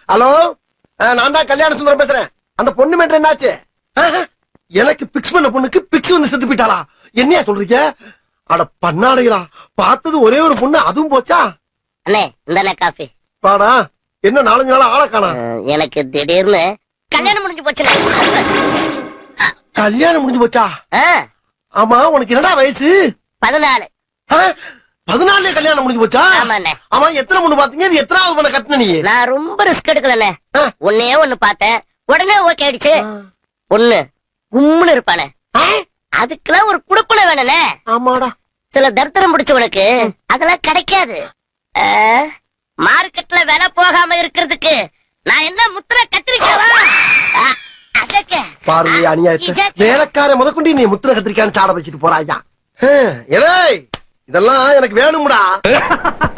Hello நான் தான் கல்யாண சுந்தரம் பேசுறேன் அந்த பொண்ணு மேட்டர் என்னாச்சு ஆஹ், எனக்கு பிக்ஸ் பண்ண பொண்ணுக்கு பிக்ஸ் வந்து செத்து போயிட்டாளா என்னையா சொல்றீங்க அட பண்ணாடைகளா பார்த்தது ஒரே ஒரு பொண்ணு அதுவும் போச்சா அண்ணே இந்தாண்ணே காஃபி பாடா என்ன நாலஞ்சு நாளா ஆளை காணா அஹ், எனக்கு திடீர்னு கல்யாணம் முடிஞ்சு போச்சுண்ணே கல்யாணம் முடிஞ்சு போச்சா ஆ, ஆமா உனக்கு என்னடா வயசு பதினாலு ஆஹ், பதினாலுலயே கல்யாணம் முடிஞ்சு போச்சா ஆமாண்ணே ஆமா எத்தனை பொண்ணு பாத்தீங்க இது எத்தனாவது பொண்ணை கட்டின நீ நான் ரொம்ப ரிஸ்க் எடுக்கலண்ணே ஆ. ஒன்னே ஒண்ணு பார்த்தேன் உடனே ஓகே ஆயிடுச்சு ஒண்ணு கும்முன்னு இருப்பானே ஆஹ், அதுக்கெல்லாம் ஒரு குடுப்பனை வேணுண்ணே ஆமாடா சில தரித்திரம் முடிச்சவனுக்கு அதெல்லாம் கிடைக்காது ஆ, மார்க்கெட்ல விலை போகாம இருக்கிறதுக்கு நான் என்ன முத்திர கத்திரிக்காவா ஆ, அதக்க. பார்வை அநியாயத்தை இஜக்க. வேலைக்கார முதற்கொண்டு நீ முத்திர கத்திரிக்கான்னு சாட வச்சுட்டு போறாயா ஏலே இதெல்லாம் எனக்கு வேணும்டா